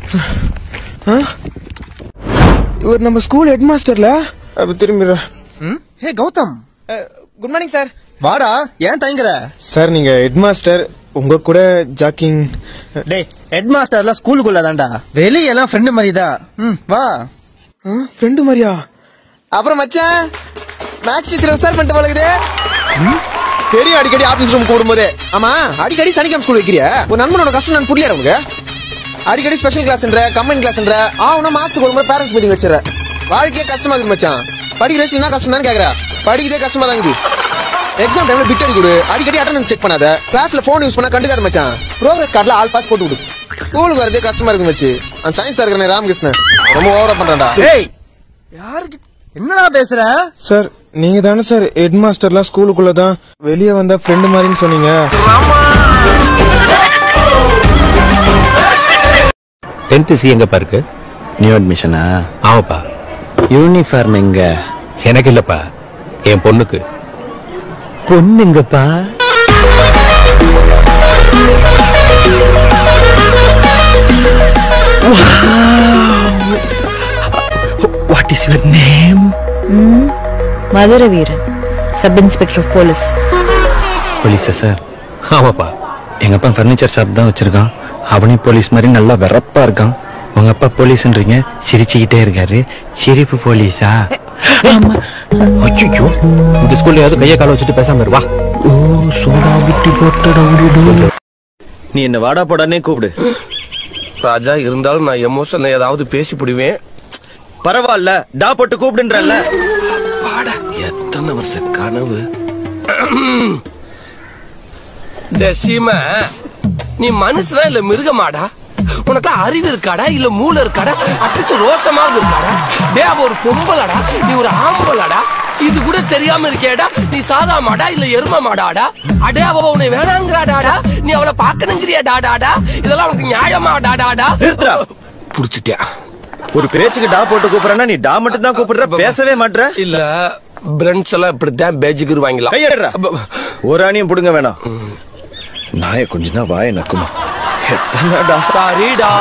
இவர் நம்ம school head மாஸ்டர்ல அப்ப திரும்பிடுற ம் hey Gautham good morning sir வாடா ஏன் தயங்குற சார் நீங்க ஹெட் மாஸ்டர் உங்க கூட ஜாக்கிங் டேய் ஹெட் மாஸ்டர்லாம் ஸ்கூலுக்குள்ள தான்டா வெளியெல்லாம் ஃப்ரெண்டு மாதிரி தான் ம் வா ஃப்ரெண்டு மாதிரியா அப்புறம் மச்சான் மேக்ஸ் டீச்சர் விசார் பண்ணிட்டு பழகுது பெரிய அடிக்கடி ஆபீஸ் ரூம் கூடும்போதே ஆமா அடிக்கடி சனிக்கிழமை ஸ்கூல் வைக்கிறிய ஒரு நண்பனோட கஷ்டம் நான் புரியல உனக்கு அடிக்கடி ஸ்பெஷல் கிளாஸ்ன்ற கம்பைன் கிளாஸ்ன்ற ஆனா மாசத்துக்கு ஒரு முறை பேரண்ட்ஸ் மீட்டிங் வச்சிடற வாழ்க்கையே கஷ்டமா இருக்கு மச்சான் படிக்கிற வயசுல என்ன கஷ்டம் தான் கேக்குற படிக்கிறதே கஷ்டமா தான் இருக்குது எக்ஸாம் டைம்ல பிட் அடி கொடு அடிக்கடி அட்டெண்டன்ஸ் செக் பண்ணாத கிளாஸ்ல போன் யூஸ் பண்ணா கண்டுக்காத மச்சான் ப்ரோக்ரஸ் கார்டுல ஆல் பாஸ் போட்டு விடு ஸ்கூலுக்கு வரதே கஷ்டமா இருக்கு மச்சி அந்த சயின்ஸ் இருக்கிற ராமகிருஷ்ணன் ரொம்ப ஓவரா பண்றான்டா டேய் யாருக்கு என்னடா பேசுற சார் நீங்க தானே சார் ஹெட் மாஸ்டர்லாம் ஸ்கூலுக்குள்ள தான் வெளியே வந்தா ஃப்ரெண்டு மாதிரின்னு சொன்னீங்க டென்த் சி எங்கப்பா இருக்கு நியூ அட்மிஷனா ஆமாப்பா யூனிஃபார்ம் எங்க எனக்கு இல்லப்பா என் பொண்ணுக்கு பொண்ணுங்கப்பா what is your name Madurai Veeran sub inspector of police போலீஸா சார் ஆமாப்பா எங்க அப்பா ஃபர்னிச்சர் ஷாப் தான் வச்சிருக்கான் அவனே போலீஸ் மாதிரி நல்லா வெறப்பா இருக்கான் உங்க அப்பா போலீஸ்ன்றீங்க சிரிச்சுக்கிட்டே இருக்காரு சிரிப்பு போலீஸா ஐயோ இந்த ஸ்கூல்ல ஏதாவது கையை கால வச்சுட்டு பேசாம இரு, வா ஓ சோடா விட்டு போட்டடா நீ என்ன வாடா போடானே கூப்பிடு ராஜா இருந்தாலும் நான் எமோஷன்ல ஏதாவது பேசி பிடிவேன் பரவாயில்ல டா போட்டு கூப்பிடுன்றல்ல பாடா எத்தனை வருஷ கனவு தசீம நீ மனுஷனா இல்ல மிருகமாடா உனக்கு அறிவு இருக்காடா இல்ல மூளை இருக்காடா அட்லீஸ்ட் ரோசமாவது இருக்காடா டே அவ ஒரு பொம்பளடா நீ ஒரு ஆம்பளடா இது கூட தெரியாம இருக்கேடா நீ சாதா மாடா இல்ல எரும மாடாடா அடே அவ உன்னை வேணாங்கிறாடாடா நீ அவளை பாக்கணுங்கிறியா டாடாடா இதெல்லாம் உனக்கு நியாயமா டாடாடா நிறுத்துடா. புடிச்சிட்டியா ஒரு பேச்சுக்கு டா போட்டு கூப்பிடுறேன்னா நீ டா மட்டும் தான் கூப்பிடுற பேசவே மாட்ற இல்ல பிரெண்ட்ஸ் எல்லாம் இப்படித்தான் பேஜுக்கு வாங்கலாம் கையடுறா ஒரு அணியும் புடுங்க வேணாம் நாய கொஞ்ச தான் வாய நக்குமா எத்தனை டா சாரிடா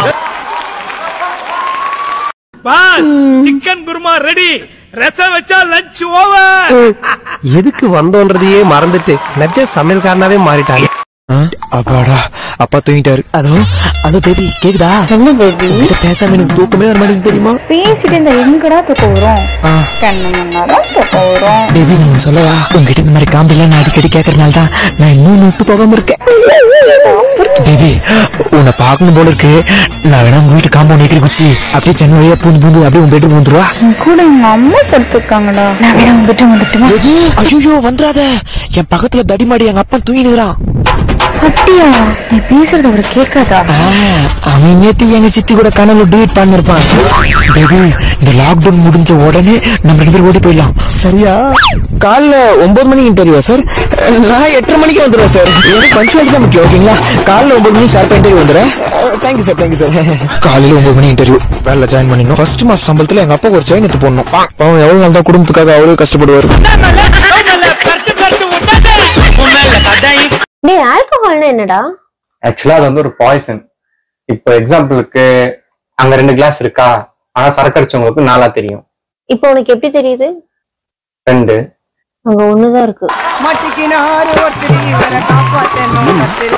சிக்கன் குருமா ரெடி ரசம் வச்சா லஞ்ச் ஓவர் எதுக்கு வந்தோன்றதையே மறந்துட்டு நஜ சமையல்காரனாவே மாறிட்டாங்க அப்பாடா அப்பா தூங்கிட்டாரு அதோ அதோ பேபி கேக்குதா சொல்லு பேபி உன்கிட்ட பேசாம எனக்கு தூக்கமே வர மாட்டேங்குது தெரியுமா பேசிட்டு இந்த எங்கடா தூக்கம் வரும் ஆ. கண்ணு முன்னாதான் தூக்கம் வரும் பேபி நான் சொல்லவா உங்ககிட்ட இந்த மாதிரி காமெடிலாம் நான் அடிக்கடி கேட்கறதுனால தான் நான் இன்னும் விட்டு போகாம இருக்கேன் பேபி உன்னை பார்க்கணும் போல இருக்கு நான் வேணா உங்க வீட்டு காம்பவுண்ட் ஏறி குச்சி அப்படியே ஜன்னல் வழியா பூந்து பூந்து அப்படியே உங்க பெட்டு வந்துருவா உன் கூட எங்க அம்மா படுத்திருக்காங்கடா நான் வேற வந்துட்டு வந்துட்டுமா ஐயோ வந்துடாத என் பக்கத்துல தடிமாடி எங்க அப்பா தூங்கினுறான் அப்படியா நீ பேசுறது அவர் கேட்காதா அவன் நேத்து எங்க சித்தி கூட கனவு டூட் பண்ணிருப்பான் பேபி இந்த லாக்டவுன் முடிஞ்ச உடனே நம்ம ரெண்டு பேரும் ஓடி போயிடலாம் சரியா காலைல ஒன்பது மணிக்கு இன்டர்வியூ சார் நான் எட்டரை மணிக்கு வந்துடுவேன் சார் எனக்கு பஞ்சுவாலிட்டி தான் முக்கியம் ஓகேங்களா காலைல ஒன்பது மணிக்கு ஷார்ப்பா இன்டர்வியூ வந்துடுறேன் தேங்க்யூ சார் தேங்க்யூ சார் காலையில ஒன்பது மணி இன்டர்வியூ வேலை ஜாயின் பண்ணிடணும் ஃபர்ஸ்ட் மாச சம்பளத்துல எங்க அப்பா ஒரு செயின் எடுத்து போடணும் பாவம் எவ்வளவு நாள் தான் குடும்பத்துக்காக அவரே கஷ்டப்படுவார் டேய் ஆல்கஹால்னா என்னடா ஆக்சுவலா அது வந்து ஒரு பாய்சன் இப்போ எக்ஸாம்பிளுக்கு அங்க ரெண்டு கிளாஸ் இருக்கா ஆனா சரக்கு அடிச்சவங்களுக்கு நாளா தெரியும் இப்போ உனக்கு எப்படி தெரியுது ரெண்டு அங்க ஒண்ணுதான் இருக்கு மாட்டிக்கினாரு ஒருத்தர் இவரை காப்பாத்தணும்